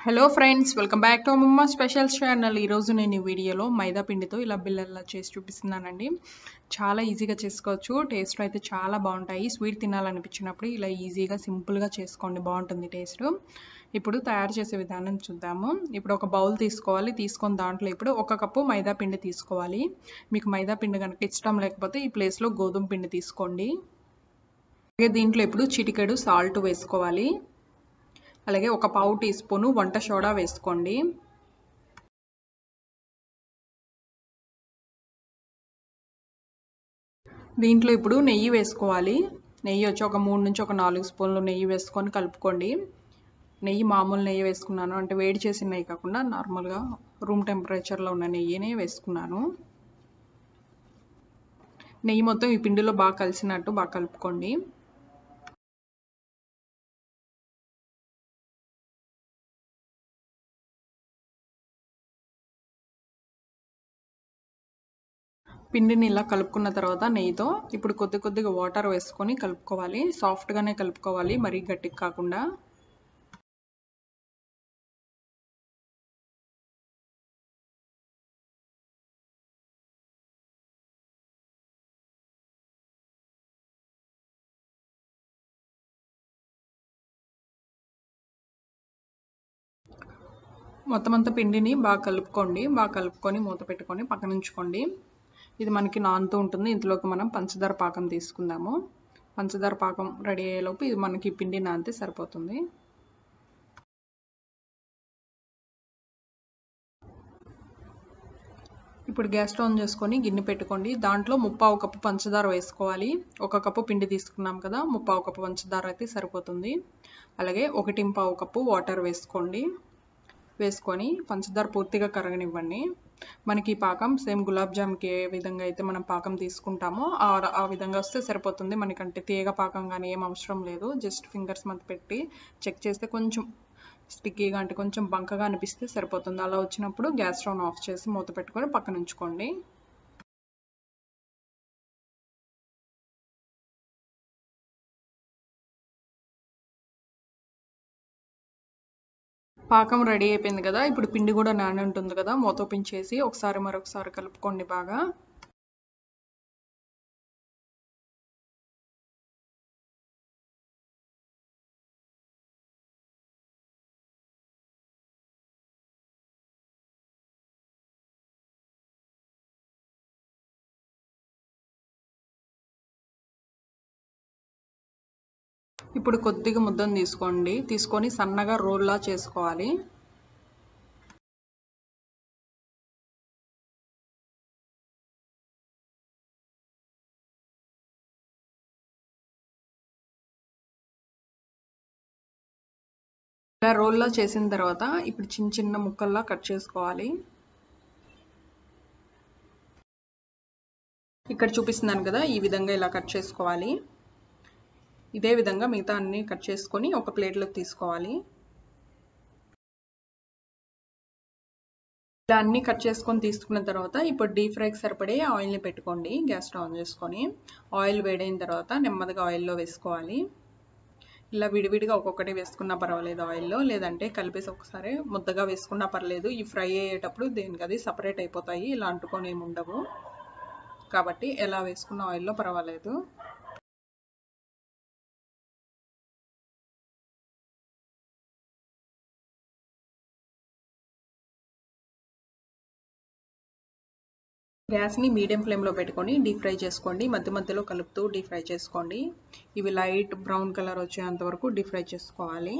hello friends welcome back to Ammamma specials channel ఈరోజు నేను ఈ వీడియోలో మైదా పిండితో ఇలా బిల్లల్లా చేసి చూపిస్తున్నానండి చాలా ఈజీగా చేసుకోవచ్చు టేస్ట్ అయితే చాలా బాగుంటాయి స్వీట్ తినాలనిపించినప్పుడు ఇలా ఈజీగా సింపుల్గా చేసుకోండి బాగుంటుంది టేస్ట్ ఇప్పుడు తయారు చేసే విధానం చూద్దాము ఇప్పుడు ఒక బౌల్ తీసుకోవాలి తీసుకొని దాంట్లో ఇప్పుడు ఒక కప్పు మైదా పిండి తీసుకోవాలి మీకు మైదా పిండి కనుక ఇష్టం లేకపోతే ఈ ప్లేస్లో గోధుమ పిండి తీసుకోండి అలాగే దీంట్లో ఇప్పుడు చిటికెడు సాల్ట్ వేసుకోవాలి అలాగే ఒక పావు టీ స్పూను వంట సోడా వేసుకోండి దీంట్లో ఇప్పుడు నెయ్యి వేసుకోవాలి నెయ్యి వచ్చి ఒక మూడు నుంచి ఒక నాలుగు స్పూన్లు నెయ్యి వేసుకొని కలుపుకోండి నెయ్యి మామూలు నెయ్యి వేసుకున్నాను అంటే వేడి చేసిన నెయ్యి కాకుండా నార్మల్గా రూమ్ టెంపరేచర్లో ఉన్న నెయ్యినే వేసుకున్నాను నెయ్యి మొత్తం ఈ పిండిలో బాగా కలిసినట్టు బాగా కలుపుకోండి పిండిని ఇలా కలుపుకున్న తర్వాత నెయ్యితో ఇప్పుడు కొద్ది కొద్దిగా వాటర్ వేసుకొని కలుపుకోవాలి సాఫ్ట్గానే కలుపుకోవాలి మరీ గట్టిగా కాకుండా మొత్తం అంతా పిండిని బాగా కలుపుకోండి బాగా కలుపుకొని మూత పెట్టుకొని పక్కన ఉంచుకోండి ఇది మనకి నానుతూ ఉంటుంది ఇందులోకి మనం పంచదార పాకం తీసుకుందాము పంచదార పాకం రెడీ అయ్యేలోపు ఇది మనకి పిండి నానితే సరిపోతుంది ఇప్పుడు గ్యాస్ స్టవ్ ఆన్ చేసుకొని గిన్నె పెట్టుకోండి దాంట్లో ముప్పావు కప్పు పంచదార వేసుకోవాలి ఒక కప్పు పిండి తీసుకున్నాం కదా ముప్పావు కప్పు పంచదార అయితే సరిపోతుంది అలాగే ఒకటి పావు కప్పు వాటర్ వేసుకోండి వేసుకొని పంచదార పూర్తిగా కరగనివ్వండి మనకి ఈ పాకం సేమ్ గులాబ్ జామ్కి ఏ విధంగా అయితే మనం పాకం తీసుకుంటామో ఆ విధంగా వస్తే సరిపోతుంది మనకంటే తీగ పాకం కానీ ఏం అవసరం లేదు జస్ట్ ఫింగర్స్ మధ్య పెట్టి చెక్ చేస్తే కొంచెం స్టిక్కీగా అంటే కొంచెం బంకగా అనిపిస్తే సరిపోతుంది అలా వచ్చినప్పుడు గ్యాస్ స్టవ్ ఆఫ్ చేసి మూత పెట్టుకొని పక్కన ఉంచుకోండి పాకం రెడీ అయిపోయింది కదా ఇప్పుడు పిండి కూడా నాని ఉంటుంది కదా మూత ఓపెన్ చేసి ఒకసారి మరొకసారి కలుపుకోండి బాగా ఇప్పుడు కొద్దిగా ముద్దను తీసుకోండి తీసుకొని సన్నగా రోల్లా చేసుకోవాలి ఇలా రోల్లా చేసిన తర్వాత ఇప్పుడు చిన్న చిన్న ముక్కల్లా కట్ చేసుకోవాలి ఇక్కడ చూపిస్తున్నాను కదా ఈ విధంగా ఇలా కట్ చేసుకోవాలి ఇదే విధంగా మిగతా అన్ని కట్ చేసుకొని ఒక ప్లేట్లోకి తీసుకోవాలి ఇలా అన్ని కట్ చేసుకొని తీసుకున్న తర్వాత ఇప్పుడు డీప్ ఫ్రైకి సరిపడే ఆయిల్ని పెట్టుకోండి గ్యాస్ స్టవ్ ఆన్ చేసుకొని ఆయిల్ వేడైన తర్వాత నెమ్మదిగా ఆయిల్లో వేసుకోవాలి ఇలా విడివిడిగా ఒక్కొక్కటి వేసుకున్నా పర్వాలేదు ఆయిల్లో లేదంటే కలిపేసి ఒకసారి ముద్దగా వేసుకున్నా పర్లేదు ఈ ఫ్రై అయ్యేటప్పుడు దేనికి అది సపరేట్ అయిపోతాయి ఇలా అంటుకొని ఏమి ఉండవు కాబట్టి ఎలా వేసుకున్న ఆయిల్లో పర్వాలేదు గ్యాస్ని మీడియం ఫ్లేమ్లో పెట్టుకొని డీప్ ఫ్రై చేసుకోండి మధ్య మధ్యలో కలుపుతూ డీప్ ఫ్రై చేసుకోండి ఇవి లైట్ బ్రౌన్ కలర్ వచ్చేంత వరకు డీప్ ఫ్రై చేసుకోవాలి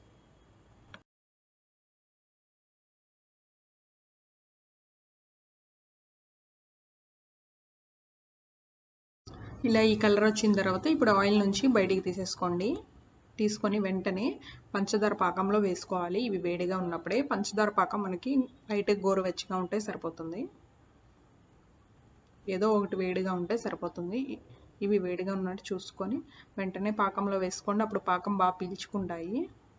ఇలా ఈ కలర్ వచ్చిన తర్వాత ఇప్పుడు ఆయిల్ నుంచి బయటికి తీసేసుకోండి తీసుకొని వెంటనే పంచదార పాకంలో వేసుకోవాలి ఇవి వేడిగా ఉన్నప్పుడే పంచదార పాకం మనకి లైట్ గోరువెచ్చగా ఉంటే సరిపోతుంది ఏదో ఒకటి వేడిగా ఉంటే సరిపోతుంది ఇవి వేడిగా ఉన్నట్టు చూసుకొని వెంటనే పాకంలో వేసుకోండి అప్పుడు పాకం బాగా పీల్చుకుంటాయి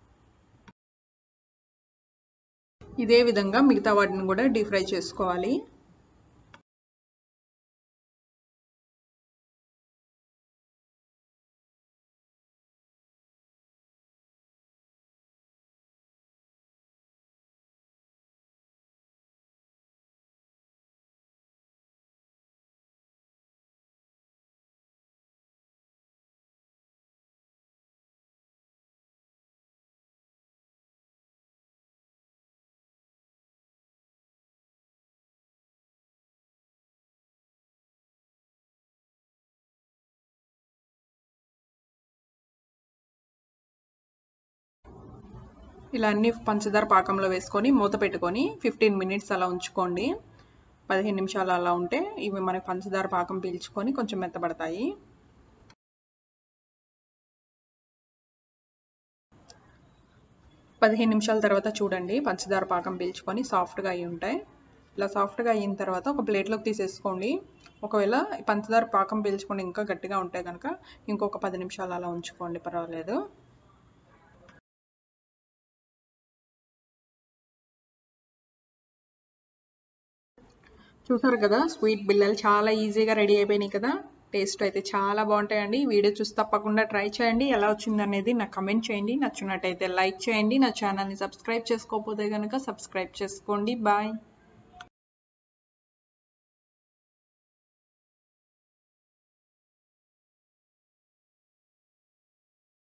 ఇదే విధంగా మిగతా వాటిని కూడా డీప్ ఫ్రై చేసుకోవాలి ఇలా అన్ని పంచదార పాకంలో వేసుకొని మూత పెట్టుకొని ఫిఫ్టీన్ మినిట్స్ అలా ఉంచుకోండి పదిహేను నిమిషాలు అలా ఉంటే ఇవి మనకి పంచదార పాకం పీల్చుకొని కొంచెం మెత్తబడతాయి పదిహేను నిమిషాల తర్వాత చూడండి పంచదార పాకం పీల్చుకొని సాఫ్ట్గా అయి ఉంటాయి ఇలా సాఫ్ట్గా అయిన తర్వాత ఒక ప్లేట్లోకి తీసేసుకోండి ఒకవేళ పంచదార పాకం పీల్చుకొని ఇంకా గట్టిగా ఉంటే కనుక ఇంకొక పది నిమిషాలు అలా ఉంచుకోండి పర్వాలేదు చూసారు కదా స్వీట్ బిల్లలు చాలా ఈజీగా రెడీ అయిపోయినాయి కదా టేస్ట్ అయితే చాలా బాగుంటాయండి వీడియో చూసి తప్పకుండా ట్రై చేయండి ఎలా వచ్చింది అనేది నాకు కమెంట్ చేయండి నచ్చినట్టయితే లైక్ చేయండి నా ఛానల్ని సబ్స్క్రైబ్ చేసుకోకపోతే కనుక సబ్స్క్రైబ్ చేసుకోండి బాయ్